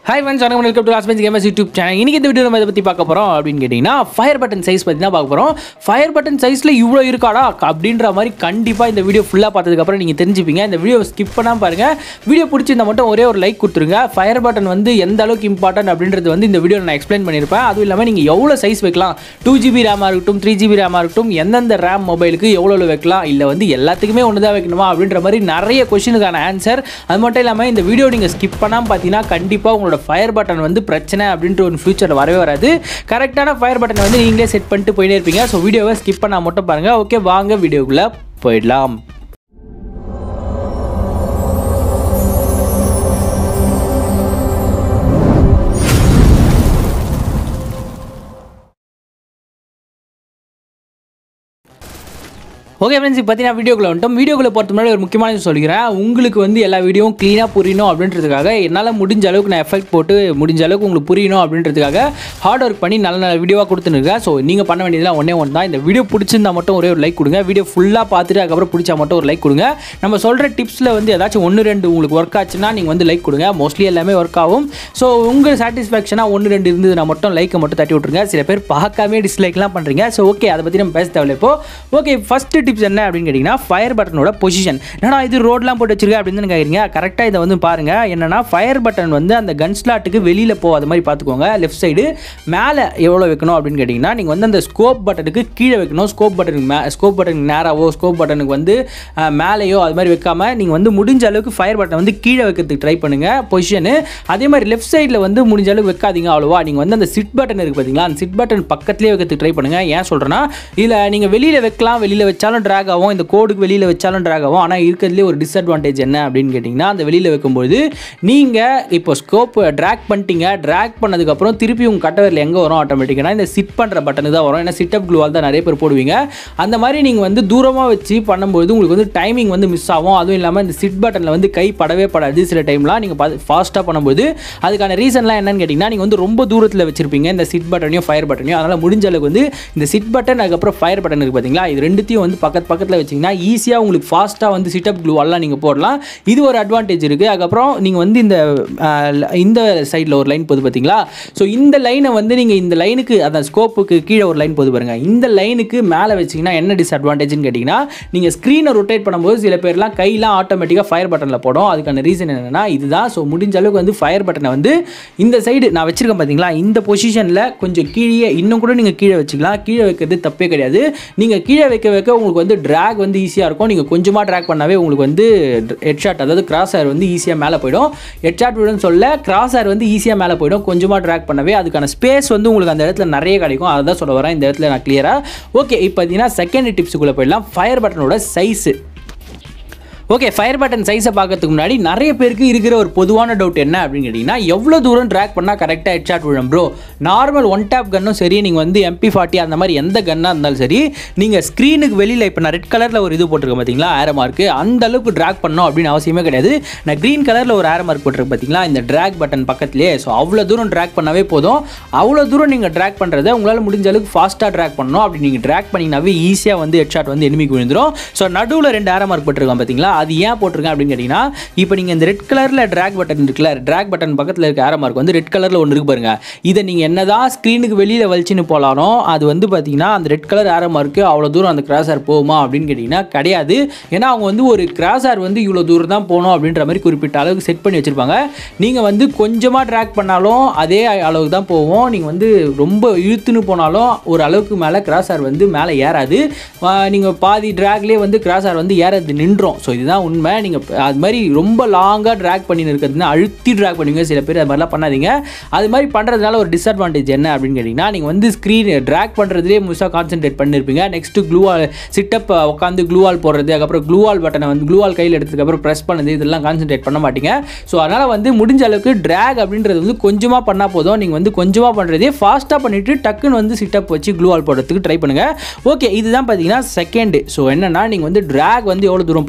hi friends வணக்கம் welcome to last bench gamers YouTube channel இன்னைக்கு இந்த வீடியோ நம்ம இதை பற்றி பார்க்க போகிறோம் அப்படின்னு கேட்டிங்கன்னா ஃபயர் பட்டன் சைஸ் பற்றி தான் பார்க்க போகிறோம் ஃபயர் பட்டன் சைஸில் இவ்வளோ இருக்காடா அப்படின்ற மாதிரி கண்டிப்பாக இந்த வீடியோ ஃபுல்லாக பார்த்ததுக்கப்புறம் நீங்கள் தெரிஞ்சுப்பீங்க இந்த வீடியோ ஸ்கிப் பண்ணாமல் பாருங்கள் வீடியோ பிடிச்சிருந்தா மட்டும் ஒரே ஒரு லைக் கொடுத்துருங்க ஃபயர் பட்டன் வந்து எந்த அளவுக்கு இம்பார்ட்டன்ட் அப்படின்றது வந்து இந்த வீடியோவில் நான் எக்ஸ்பிளைன் பண்ணியிருப்பேன் அதுவும் இல்லாமல் நீங்கள் எவ்வளோ சைஸ் வைக்கலாம் டூ ஜிபி ரேமாக இருக்கட்டும் த்ரீ ஜிபி ரேமாக இருக்கட்டும் எந்தெந்த ரேம் மொபைலுக்கு எவ்வளோ வைக்கலாம் இல்லை வந்து எல்லாத்துக்குமே ஒன்று தான் வைக்கணுமா அப்படின்ற மாதிரி நிறைய கொஷினுக்கான ஆன்சர் அது மட்டும் இல்லாமல் இந்த வீடியோ நீங்கள் ஸ்கிப் பண்ணாமல் பார்த்தீங்கன்னா கண்டிப்பாக உங்களோட ஃபயர் பட்டன் வந்து பிரச்சனை அப்படின்ற ஒரு ஃபியூச்சரில் வரவே வராது கரெக்டான ஃபயர் பட்டனை வந்து நீங்களே செட் பண்ணிட்டு போயிட்டே இருப்பீங்க ஸோ வீடியோவை ஸ்கிப் பண்ணால் மட்டும் பாருங்கள் ஓகே வாங்க வீடியோக்குள்ளே போயிடலாம் ஓகே ஃப்ரெண்ட்ஸ் இப்போ பார்த்தீங்கன்னா வீடியோக்குள்ள வந்துட்டோம் வீடியோக்குள்ள போகிறது முன்னாடி ஒரு முக்கியமான விஷயம் சொல்லிக்கிறேன் உங்களுக்கு வந்து எல்லா வீடியோவும் க்ளீனாக புரியணும் அப்படின்றதுக்காக என்னால் முடிஞ்ச அளவுக்கு நான் எஃபெக்ட் போட்டு முடிஞ்ச அளவுக்கு உங்களுக்கு புரியணும் அப்படின்றதுக்காக ஹார்ட் ஒர்க் பண்ணி நல்ல நல்ல வீடியோவாக கொடுத்துருக்கேன் ஸோ நீங்கள் பண்ண வேண்டியதுலாம் ஒன்றே ஒன்று தான் இந்த வீடியோ பிடிச்சிருந்தா மட்டும் ஒரே ஒரு லைக் கொடுங்க வீடியோ ஃபுல்லாக பார்த்துட்டு அதுக்கப்புறம் பிடிச்சா மட்டும் ஒரு லைக் கொடுங்க நம்ம சொல்கிற டிப்ஸில் வந்து ஏதாச்சும் ஒன்று ரெண்டு உங்களுக்கு ஒர்க் ஆச்சுன்னா நீங்கள் வந்து லைக் கொடுங்க மோஸ்ட்லி எல்லாமே ஒர்க் ஆகும் ஸோ உங்கள் சாட்டிஸ்ஃபேக்ஷனாக ஒன்று ரெண்டு இருந்ததுன்னா மட்டும் லைக்கை மட்டும் தட்டி விட்ருங்க சில பேர் பார்க்காமே டிஸ்லைக்லாம் பண்ணுறீங்க ஸோ ஓகே அதை பற்றி நம்ம பேச தேவையில்ல இப்போ ஓகே ஃபஸ்ட்டு டிப்ஸ் என்ன அப்படின்னு கேட்டிங்கன்னா ஃபயர் பட்டனோட பொசிஷன் என்னடா இது ரோட்லாம் போட்டு வச்சிருக்கேன் அப்படின்னு கேட்குறீங்க கரெக்டாக இதை வந்து பாருங்கள் என்னன்னா ஃபயர் பட்டன் வந்து அந்த கன் ஸ்லாட்டுக்கு வெளியில் போகாத மாதிரி பார்த்துக்கோங்க லெஃப்ட் சைடு மேலே எவ்வளோ வைக்கணும் அப்படின்னு கேட்டிங்கன்னா நீங்கள் வந்து அந்த ஸ்கோப் பட்டனுக்கு கீழே வைக்கணும் ஸ்கோப் பட்டனுக்கு மே ஸ்கோப் பட்டனுக்கு நேராவோ ஸ்கோப் பட்டனுக்கு வந்து அஹ், மேலேயோ அது மாதிரி வைக்காம நீங்கள் வந்து முடிஞ்ச அளவுக்கு ஃபயர் பட்டன் வந்து கீழே வைக்கிறதுக்கு ட்ரை பண்ணுங்கள் பொசிஷனு அதே மாதிரி லெஃப்ட் சைடில் வந்து முடிஞ்ச அளவுக்கு வைக்காதீங்க அவ்வளோவா நீங்கள் வந்து அந்த சிட் பட்டன் இருக்குது பார்த்தீங்களா அந்த சிட் பட்டன் பக்கத்துலேயே வைக்கிறதுக்கு ட்ரை பண்ணுங்கள் ஏன் சொல்கிறேன்னா இதில் நீங்கள் வெளியில் வைக்கலாம் வெளியில் வச்சாலும் ட்ராக் ஆகும் இந்த கோடுக்கு வெளியில் வச்சாலும் ட்ராக் ஆகும் ஆனால் இருக்கிறதுலே ஒரு டிஸ்அட்வான்டேஜ் என்ன அப்படின்னு கேட்டிங்கன்னா அந்த வெளியில் வைக்கும்போது நீங்கள் இப்போ ஸ்கோப் ட்ராக் பண்ணிட்டீங்க ட்ராக் பண்ணதுக்கப்புறம் திருப்பி உங்கள் கட்டவரில் எங்கே வரும் ஆட்டோமேட்டிக்காக இந்த சிட் பண்ணுற பட்டனுக்கு தான் வரும் ஏன்னா சிட்டப் க்ளூவால் தான் நிறைய பேர் போடுவீங்க அந்த மாதிரி நீங்கள் வந்து தூரமாக வச்சு பண்ணும்போது உங்களுக்கு வந்து டைமிங் வந்து மிஸ் ஆகும் அதுவும் இல்லாமல் இந்த சிட் பட்டனில் வந்து கை படவே படாது சில டைம்லாம் நீங்கள் ஃபாஸ்ட்டாக பண்ணும்போது அதுக்கான ரீசன்லாம் என்னன்னு கேட்டிங்கன்னா நீங்கள் வந்து ரொம்ப தூரத்தில் வச்சிருப்பீங்க இந்த சிட் பட்டனையும் ஃபயர் பட்டனையும் அதனால் முடிஞ்ச அளவுக்கு வந்து இந்த சிட் பட்டன் அதுக்கப்புறம் ஃபயர் பட்டன் இருக்குது பார்த்தீங்களா இது ரெண்டுத்தையும் வந்து பக்கத்து பக்கத்தில் வச்சிங்கன்னா ஈஸியாக உங்களுக்கு ஃபாஸ்ட்டாக வந்து சிட்டப் க்ளூ எல்லாம் நீங்கள் போடலாம் இது ஒரு அட்வான்டேஜ் இருக்குது அதுக்கப்புறம் நீங்கள் வந்து இந்த அஹ், இந்த சைடில் ஒரு லைன் போகுது பார்த்தீங்களா ஸோ இந்த லைனை வந்து நீங்கள் இந்த லைனுக்கு அந்த ஸ்கோப்புக்கு கீழே ஒரு லைன் போகுது பாருங்கள் இந்த லைனுக்கு மேலே வச்சிங்கன்னா என்ன டிஸ்அட்வான்டேஜ்னு கேட்டிங்கன்னா நீங்கள் ஸ்க்ரீனை ரொட்டேட் பண்ணும்போது சில பேர்லாம் கையெல்லாம் ஆட்டோமேட்டிக்காக ஃபயர் பட்டனில் போடும் அதுக்கான ரீசன் என்னென்னா இதுதான் ஸோ முடிஞ்ச அளவுக்கு வந்து ஃபயர் பட்டனை வந்து இந்த சைடு நான் வச்சிருக்கேன் பார்த்தீங்களா இந்த பொசிஷனில் கொஞ்சம் கீழே இன்னும் கூட நீங்கள் கீழே வச்சுக்கலாம் கீழே வைக்கிறது தப்பே கிடையாது நீங்கள் கீழே வைக்க வைக்க உங்களுக்கு வந்து ட்ராக் வந்து ஈஸியாக இருக்கும் நீங்கள் கொஞ்சமாக ட்ராக் பண்ணாவே உங்களுக்கு வந்து ஹெட்ஷாட் அதாவது கிராஸ் ஆர் வந்து ஈஸியாக மேலே போயிடும் ஹெட்ஷாட் விடுன்னு சொல்ல கிராஸ் ஆர் வந்து ஈஸியாக மேலே போயிடும் கொஞ்சமாக ட்ராக் பண்ணவே அதுக்கான ஸ்பேஸ் வந்து உங்களுக்கு அந்த இடத்துல நிறைய கிடைக்கும் அதை தான் சொல்ல வரேன் இந்த இடத்துல நான் கிளியராக ஓகே இப்போ பார்த்தீங்கன்னா செகண்ட் டிப்ஸுக்குள்ளே போயிடலாம் ஃபயர் பட்டனோட சைஸு ஓகே ஃபயர் பட்டன் சைஸை பார்க்கறதுக்கு முன்னாடி நிறைய பேருக்கு இருக்கிற ஒரு பொதுவான டவுட் என்ன அப்படின்னு கேட்டிங்கன்னா எவ்வளோ தூரம் ட்ராக் பண்ணால் கரெக்டாக ஹெட் ஷாட் விழும் ப்ரோ நார்மல் ஒன் டேப் கன்னும் சரி நீங்கள் வந்து எம்பி ஃபார்ட்டி அந்த மாதிரி எந்த கன்னாக இருந்தாலும் சரி நீங்கள் ஸ்க்ரீனுக்கு வெளியில் இப்போ நான் ரெட் கலரில் ஒரு இது போட்டிருக்கேன் பார்த்தீங்களா ஆரோ மார்க்கு அந்த அளவுக்கு ட்ராக் பண்ணணும் அப்படின்னு அவசியமே கிடையாது நான் க்ரீன் கலரில் ஒரு ஆரோ மார்க் போட்டிருக்கேன் பார்த்தீங்களா இந்த ட்ராக் பட்டன் பக்கத்துலேயே ஸோ அவ்வளோ தூரம் ட்ராக் பண்ணவே போதும் அவ்வளோ தூரம் நீங்கள் ட்ராக் பண்ணுறதை உங்களால் முடிஞ்ச அளவுக்கு ஃபாஸ்ட்டாக ட்ராக் பண்ணணும் அப்படி நீங்கள் ட்ராக் பண்ணிங்கனாவே ஈஸியாக வந்து ஹெட் ஷாட் வந்து எனிமிக்கு விழுந்துரும் ஸோ நடுவில் ரெண்டு ஆரோ மார்க் போட்டிருக்கேன் பார்த்தீங்களா அது ஏன் போட்டிருக்கேன் அப்படின்னு கேட்டிங்கன்னா இப்போ நீங்கள் இந்த ரெட் கலரில் ட்ராக் பட்டன் இருக்குல்ல ட்ராக் பட்டன் பக்கத்தில் இருக்க ஆரோ மார்க் வந்து ரெட் கலரில் ஒன்று இருக்கு பாருங்க இதை நீங்கள் என்னதான் ஸ்க்ரீனுக்கு வெளியில் வலிச்சுன்னு போகலாலும் அது வந்து பார்த்தீங்கன்னா அந்த ரெட் கலர் ஆரோ மார்க்கு அவ்வளோ தூரம் அந்த கிராஸ் ஆர் போகுமா அப்படின்னு கேட்டிங்கன்னா கிடையாது ஏன்னா அவங்க வந்து ஒரு கிராஸ் ஆர் வந்து இவ்வளோ தூரம் தான் போகணும் அப்படின்ற மாதிரி குறிப்பிட்ட அளவுக்கு செட் பண்ணி வச்சுருப்பாங்க நீங்கள் வந்து கொஞ்சமாக ட்ராக் பண்ணாலும் அதே அளவுக்கு தான் போவோம் நீங்கள் வந்து ரொம்ப இழுத்துன்னு போனாலும் ஒரு அளவுக்கு மேலே கிராஸ் ஆர் வந்து மேலே ஏறாது நீங்கள் பாதி ட்ராக்லேயே வந்து கிராஸ் ஆர் வந்து ஏறது நின்றோம் ஸோ இதுதான் உண்மை நீங்கள் அது மாதிரி ரொம்ப லாங்காக ட்ராக் பண்ணி இருக்கிறதுனா அழுத்தி ட்ராக் பண்ணுவீங்க சில பேர் அது மாதிரிலாம் பண்ணாதீங்க அது மாதிரி பண்ணுறதுனால ஒரு டிஸ்அட்வான்டேஜ் என்ன அப்படின்னு கேட்டிங்கன்னா நீங்கள் வந்து ஸ்க்ரீன் ட்ராக் பண்ணுறதுலேயே முழுசாக கான்சென்ட்ரேட் பண்ணியிருப்பீங்க நெக்ஸ்ட்டு க்ளூவால் சிட்டப் உட்காந்து க்ளூவால் போடுறது அதுக்கப்புறம் க்ளூவால் பட்டனை வந்து க்ளூவால் கையில் எடுத்ததுக்கப்புறம் ப்ரெஸ் பண்ணது இதெல்லாம் கான்சென்ட்ரேட் பண்ண மாட்டீங்க ஸோ அதனால் வந்து முடிஞ்ச அளவுக்கு ட்ராக் அப்படின்றது வந்து கொஞ்சமாக பண்ணால் போதும் நீங்கள் வந்து கொஞ்சமாக பண்ணுறதே ஃபாஸ்ட்டாக பண்ணிவிட்டு டக்குன்னு வந்து சிட்டப் வச்சு க்ளூவால் போடுறதுக்கு ட்ரை பண்ணுங்கள் ஓகே இதுதான் பார்த்தீங்கன்னா செகண்டு ஸோ என்னன்னா நீங்கள் வந்து ட்ராக் வந்து எவ்வளோ தூரம் பண்ணோம் அப்படின்னு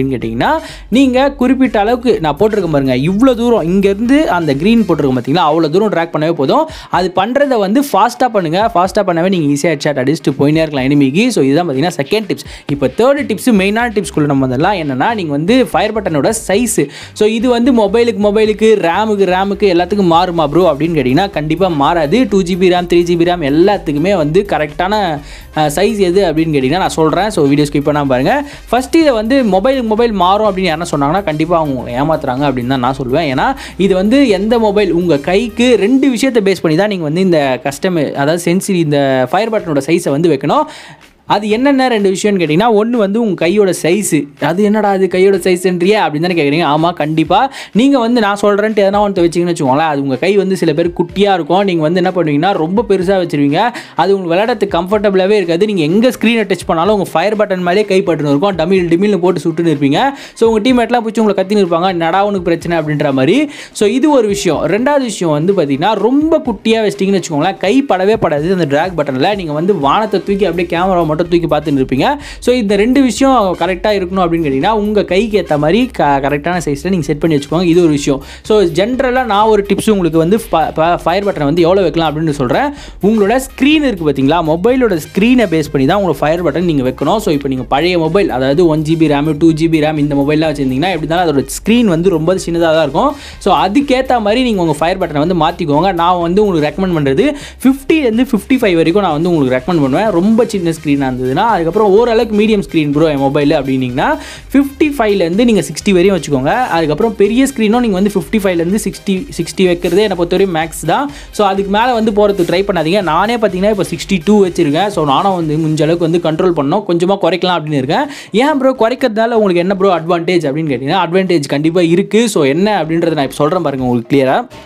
அப்படின்னு கேட்டிங்கன்னா நீங்கள் குறிப்பிட்ட அளவுக்கு நான் போட்டிருக்கேன் பாருங்க இவ்வளோ தூரம் இங்கேருந்து அந்த க்ரீன் போட்டிருக்கேன் பார்த்தீங்களா அவ்வளோ தூரம் ட்ராக் பண்ணவே போதும் அது பண்ணுறதை வந்து ஃபாஸ்ட்டாக பண்ணுங்கள் ஃபாஸ்ட்டாக பண்ணவே நீங்கள் ஈஸியாக ஹெட்ஷாட் அடிச்சுட்டு போயினே இருக்கலாம் எனிமிக்கு ஸோ இதுதான் பார்த்தீங்கன்னா செகண்ட் டிப்ஸ் இப்போ தேர்ட் டிப்ஸ் மெயினான டிப்ஸ்குள்ள நம்ம வந்தெல்லாம் என்னன்னா நீங்கள் வந்து ஃபயர் பட்டனோட சைஸு ஸோ இது வந்து மொபைலுக்கு மொபைலுக்கு ரேமுக்கு ரேமுக்கு எல்லாத்துக்கும் மாறுமா ப்ரோ அப்படின்னு கேட்டிங்கன்னா கண்டிப்பாக மாறாது two GB RAM three GB RAM எல்லாத்துக்குமே வந்து கரெக்டான சைஸ் எது அப்படின்னு கேட்டிங்கன்னா நான் சொல்கிறேன் ஸோ வீடியோ ஸ்கிப் பண்ணாமல் பாருங்கள் ஃபஸ்ட்டு இதை வந்து மொபைலுக்கு மொபைல் மாறும் அப்படின்னு யாரா சொன்னாங்கன்னா கண்டிப்பாக அவங்க ஏமாத்துறாங்க அப்படின்னு தான் நான் சொல்லுவேன் ஏன்னா இது வந்து எந்த மொபைல் உங்கள் கைக்கு ரெண்டு விஷயத்தை பேஸ் பண்ணி தான் நீங்கள் வந்து இந்த கஸ்டம் அதாவது சென்சிரி இந்த ஃபயர் பட்டனோட சைஸை வந்து வைக்கணும் அது என்னென்ன ரெண்டு விஷயம்னு கேட்டிங்கன்னா ஒன்று வந்து உங்கள் கையோட சைஸு அது என்னடா அது கையோட சைஸ்ன்றியே அப்படின்னு தானே கேட்குறீங்க ஆமாம் கண்டிப்பாக நீங்கள் வந்து நான் சொல்கிறேன்ட்டு எதனா ஒன்று வச்சிங்கன்னு வச்சுக்கோங்களேன் அது உங்கள் கை வந்து சில பேர் குட்டியாக இருக்கும் நீங்கள் வந்து என்ன பண்ணுவீங்கன்னா ரொம்ப பெருசாக வச்சுருவீங்க அது உங்களுக்கு விளையாடுறதுக்கு கம்ஃபர்டபுளாகவே இருக்காது நீங்கள் எங்கே ஸ்க்ரீனை டச் பண்ணாலும் உங்கள் ஃபயர் பட்டன் மேலே கை பட்டுன்னு இருக்கும் டமில் டிமில்னு போட்டு சுட்டுன்னு இருப்பீங்க ஸோ உங்கள் டீம்மேட்லாம் பிடிச்சி உங்களை கத்தின்னு இருப்பாங்க நடா உனக்கு பிரச்சனை அப்படின்ற மாதிரி ஸோ இது ஒரு விஷயம் ரெண்டாவது விஷயம் வந்து பார்த்தீங்கன்னா ரொம்ப குட்டியாக வச்சிட்டிங்கன்னு வச்சுக்கோங்களேன் கை படவே படாது அந்த ட்ராக் பட்டனில் நீங்கள் வந்து வானத்தை தூக்கி அப்படியே கேமரா மட்டும் தூக்கி பார்த்துன்னு இருப்பீங்க ஸோ இந்த ரெண்டு விஷயம் கரெக்டாக இருக்கணும் அப்படின்னு கேட்டிங்கன்னா உங்கள் கைக்கு ஏற்ற மாதிரி க கரெக்டான சைஸில் நீங்கள் செட் பண்ணி வச்சுக்கோங்க இது ஒரு விஷயம் ஸோ ஜென்ரலாக நான் ஒரு டிப்ஸ் உங்களுக்கு வந்து ஃபயர் பட்டனை வந்து எவ்வளோ வைக்கலாம் அப்படின்னு சொல்கிறேன் உங்களோட ஸ்க்ரீன் இருக்குது பார்த்தீங்களா மொபைலோட ஸ்க்ரீனை பேஸ் பண்ணி தான் உங்களோட ஃபயர் பட்டன் நீங்கள் வைக்கணும் ஸோ இப்போ நீங்கள் பழைய மொபைல் அதாவது one GB RAM two GB RAM இந்த மொபைல்லாம் வச்சுருந்தீங்கன்னா எப்படி இருந்தாலும் அதோட ஸ்க்ரீன் வந்து ரொம்ப சின்னதாக தான் இருக்கும் ஸோ அதுக்கேற்ற மாதிரி நீங்கள் உங்கள் ஃபயர் பட்டனை வந்து மாற்றிக்கோங்க நான் வந்து உங்களுக்கு ரெக்கமெண்ட் பண்ணுறது ஃபிஃப்டிலேருந்து ஃபிஃப்டி ஃபைவ் வரைக்கும் நான் வந்து உங்களுக்கு ரெக்கமெண்ட் பண்ணுவேன் ரொம்ப சின்ன ஸ்க்ரீனாக இருந்ததுன்னா அதுக்கப்புறம் ஓரளவுக்கு மீடியம் ஸ்க்ரீன் ப்ரோ என் மொபைல் அப்படின்னீங்கன்னா ஃபிஃப்டி ஃபைவ்லேருந்து நீங்கள் சிக்ஸ்டி வரையும் வச்சுக்கோங்க அதுக்கப்புறம் பெரிய ஸ்க்ரீனும் நீங்கள் வந்து ஃபிஃப்டி ஃபைவ்லேருந்து சிக்ஸ்டி சிக்ஸ்டி வைக்கிறதே என்னை பொறுத்தவரையும் மேக்ஸ் தான் ஸோ அதுக்கு மேலே வந்து போகிறதுக்கு ட்ரை பண்ணாதீங்க நானே பார்த்தீங்கன்னா இப்போ சிக்ஸ்டி டூ வச்சிருக்கேன் ஸோ நானும் வந்து முடிஞ்ச அளவுக்கு வந்து கண்ட்ரோல் பண்ணோம் கொஞ்சமாக குறைக்கலாம் அப்படின்னு இருக்கேன் ஏன் ப்ரோ குறைக்கிறதுனால உங்களுக்கு என்ன ப்ரோ அட்வான்டேஜ் அப்படின்னு கேட்டிங்கன்னா அட்வான்டேஜ் கண்டிப்பாக இருக்குது ஸோ என்ன அப்படின்றத நான் இப்போ சொல்கிறேன் பாருங்கள் உங்களுக்கு கிளியராக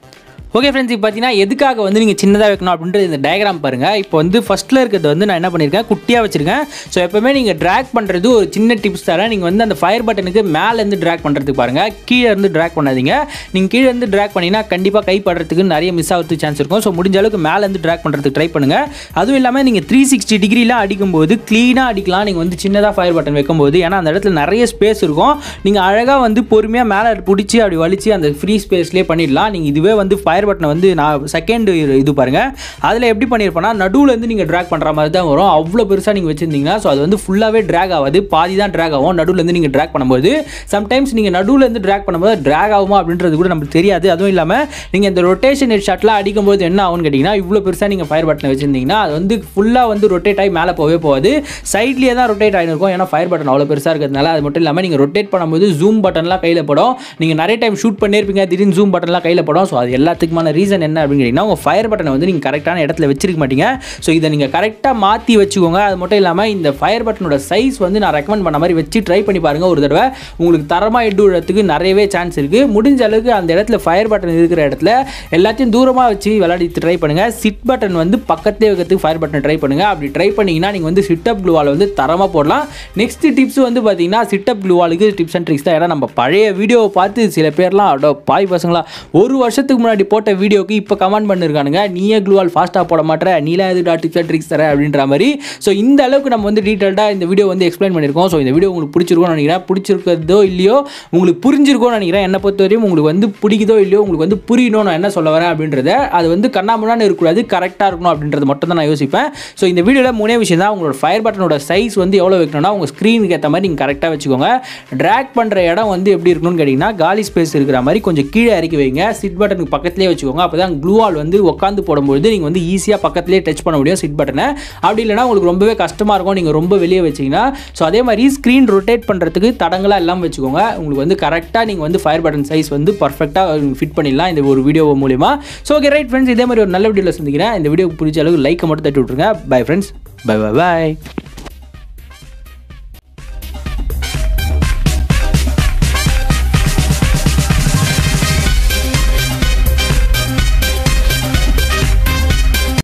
ஓகே ஃப்ரெண்ட்ஸ் இப்போ பார்த்தீங்கன்னா எதுக்காக வந்து நீங்கள் சின்னதாக வைக்கணும் அப்படின்றது இந்த டயக்ராம் பாருங்கள் இப்போ வந்து ஃபஸ்ட்டில் இருக்கிறது வந்து நான் என்ன பண்ணியிருக்கேன் குட்டியாக வச்சுருக்கேன் ஸோ எப்போவுமே நீங்கள் ட்ராக் பண்ணுறது ஒரு சின்ன டிப்ஸ் தரேன் நீங்கள் வந்து அந்த ஃபயர் பட்டனுக்கு மேலேருந்து ட்ராக் பண்ணுறதுக்கு பாருங்கள் கீழே இருந்து ட்ராக் பண்ணாதீங்க நீங்கள் கீழே இருந்து ட்ராக் பண்ணிங்கன்னா கண்டிப்பாக கை படுறதுக்கு நிறைய மிஸ் ஆகிறதுக்கு சான்ஸ் இருக்கும் ஸோ முடிஞ்ச அளவுக்கு மேலேருந்து ட்ராக் பண்ணுறதுக்கு ட்ரை பண்ணுங்கள் அதுவும் இல்லாமல் நீங்கள் த்ரீ சிக்ஸ்டி டிகிரிலாம் அடிக்கும்போது க்ளீனாக அடிக்கலாம் நீங்கள் வந்து சின்னதாக ஃபயர் பட்டன் வைக்கும்போது ஏன்னா அந்த இடத்துல நிறைய ஸ்பேஸ் இருக்கும் நீங்கள் அழகாக வந்து பொறுமையாக மேலே பிடிச்சி அப்படி வலிச்சு அந்த ஃப்ரீ ஸ்பேஸ்லேயே பண்ணிடலாம் நீங்கள் இதுவே வந்து ஃபயர் பட்டனை வந்து நான் செகண்ட் இது பாருங்கள் அதில் எப்படி பண்ணியிருப்பேன்னா நடுவுலேருந்து நீங்கள் ட்ராக் பண்ணுற மாதிரி தான் வரும் அவ்வளோ பெருசாக நீங்கள் வச்சுருந்தீங்கன்னா ஸோ அது வந்து ஃபுல்லாகவே ட்ராக் ஆகாது பாதி தான் ட்ராக் ஆகும் நடுவுலேருந்து நீங்கள் ட்ராக் பண்ணும்போது சம்டைம்ஸ் நீங்கள் நடுவுலேருந்து ட்ராக் பண்ணும்போது ட்ராக் ஆகுமா அப்படின்றது கூட நமக்கு தெரியாது அதுவும் இல்லாமல் நீங்கள் இந்த ரொட்டேஷன் ஹெட் ஷாட்லாம் அடிக்கும்போது என்ன ஆகும்னு கேட்டிங்கன்னா இவ்வளோ பெருசாக நீங்கள் ஃபயர் பட்டனை வச்சுருந்தீங்கன்னா அது வந்து ஃபுல்லாக வந்து ரொட்டேட் ஆகி மேலே போகவே போகாது சைட்லேயே தான் ரொட்டேட் ஆகிருக்கும் ஏன்னா ஃபயர் பட்டன் அவ்வளோ பெருசாக இருக்கிறதுனால அது மட்டும் இல்லாமல் நீங்கள் ரொட்டேட் பண்ணும்போது ஜூம் பட்டன்லாம் கையில் படும் நீங்கள் நிறைய டைம் ஷூட் பண்ணியிருப்பீங்க திடீர்னு ஜூம் பட்டன்லாம் கையில் படும் ஸோ அது எல்லாத்துக்குமான ரீசன் என்ன அப்படின்னு கேட்டிங்கன்னா உங்கள் ஃபயர் பட்டனை வந்து நீங்கள் கரெக்டான இடத்துல வச்சிருக்க மாட்டீங்க ஸோ இதை நீங்கள் கரெக்டாக மாற்றி வச்சுக்கோங்க அது மட்டும் இல்லாமல் இந்த ஃபயர் பட்டனோட சைஸ் வந்து நான் ரெக்கமெண்ட் பண்ண மாதிரி வச்சு ட்ரை பண்ணி பாருங்கள் ஒரு தடவை உங்களுக்கு தரமாக எட்டு விடுறதுக்கு நிறையவே சான்ஸ் இருக்குது முடிஞ்ச அளவுக்கு அந்த இடத்துல ஃபயர் பட்டன் இருக்கிற இடத்துல எல்லாத்தையும் தூரமாக வச்சு விளையாடி ட்ரை பண்ணுங்கள் சிட் பட்டன் வந்து பக்கத்தே வைக்கிறதுக்கு ஃபயர் பட்டன் ட்ரை பண்ணுங்கள் அப்படி ட்ரை பண்ணிங்கன்னா நீங்கள் வந்து சிட்டப் க்ளூவால் வந்து தரமாக போடலாம் நெக்ஸ்ட் டிப்ஸ் வந்து பார்த்தீங்கன்னா சிட்டப் க்ளூவாலுக்கு டிப்ஸ் அண்ட் ட்ரிக்ஸ் தான் ஏன்னா நம்ம பழைய வீடியோவை பார்த்து சில பேர்லாம் அடோ பாய் பசங்களா ஒரு வருஷத்துக்கு முன்னாடி போட்ட வீடியோக்கு இப்போ கமெண்ட் பண்ணிருக்கானுங்க நீயே க்ளூவால் ஃபாஸ்ட்டாக போட மாட்டேற நீலாம் எதுடா டிப்ஸ் அண்ட் ட்ரிக்ஸ் தர அப்படின்ற மாதிரி ஸோ இந்த அளவுக்கு நம்ம வந்து டீட்டெயில்டாக இந்த வீடியோ வந்து எக்ஸ்பிளைன் பண்ணியிருக்கோம் ஸோ இந்த வீடியோ உங்களுக்கு பிடிச்சிருக்கும்னு நினைக்கிறேன் பிடிச்சிருக்கிறதோ இல்லையோ உங்களுக்கு புரிஞ்சிருக்கும்னு நினைக்கிறேன் என்னை பொறுத்தவரையும் உங்களுக்கு வந்து பிடிக்குதோ இல்லையோ உங்களுக்கு வந்து புரியணும் நான் என்ன சொல்ல வரேன் அப்படின்றத அது வந்து கண்ணாமுன்னான்னு இருக்கக்கூடாது கரெக்டாக இருக்கணும் அப்படின்றது மட்டும் தான் நான் யோசிப்பேன் ஸோ இந்த வீடியோவில் மூணே விஷயம் தான் உங்களோட ஃபயர் பட்டனோட சைஸ் வந்து எவ்வளோ வைக்கணும்னா உங்கள் ஸ்க்ரீனுக்கு ஏற்ற மாதிரி நீங்கள் கரெக்டாக வச்சுக்கோங்க ட்ராக் பண்ணுற இடம் வந்து எப்படி இருக்கணும்னு கேட்டிங்கன்னா காலி ஸ்பேஸ் இருக்கிற மாதிரி கொஞ்சம் கீழே இறக்கி வைங்க சிட் பட்டனுக்கு பக்கத்துலேயே வச்சுக்கோங்க அப்போ தான் க்ளூவால் வந்து உட்காந்து போடும்போது நீங்கள் வந்து ஈஸியாக பக்கத்துலேயே டச் பண்ண முடியும் சிட் பட்டனை அப்படி இல்லைனா உங்களுக்கு ரொம்பவே கஷ்டமாக இருக்கும் நீங்கள் ரொம்ப வெளியே வச்சிங்கன்னா ஸோ அதே மாதிரி ஸ்க்ரீன் ரொட்டேட் பண்ணுறதுக்கு தடங்களாக எல்லாம் வச்சுக்கோங்க உங்களுக்கு வந்து கரெக்டாக நீங்கள் வந்து ஃபயர் பட்டன் சைஸ் வந்து பர்ஃபெக்டாக ஃபிட் பண்ணிடலாம் இந்த ஒரு வீடியோ மூலிமா ஸோ ஓகே ரைட் ஃப்ரெண்ட்ஸ் இதே மாதிரி ஒரு நல்ல வீடியோவில் சந்திக்கிறேன் இந்த வீடியோ பிடிச்ச அளவுக்கு லைக்கை மட்டும் தட்டி விட்ருங்க பை ஃப்ரெண்ட்ஸ் பை பை பாய்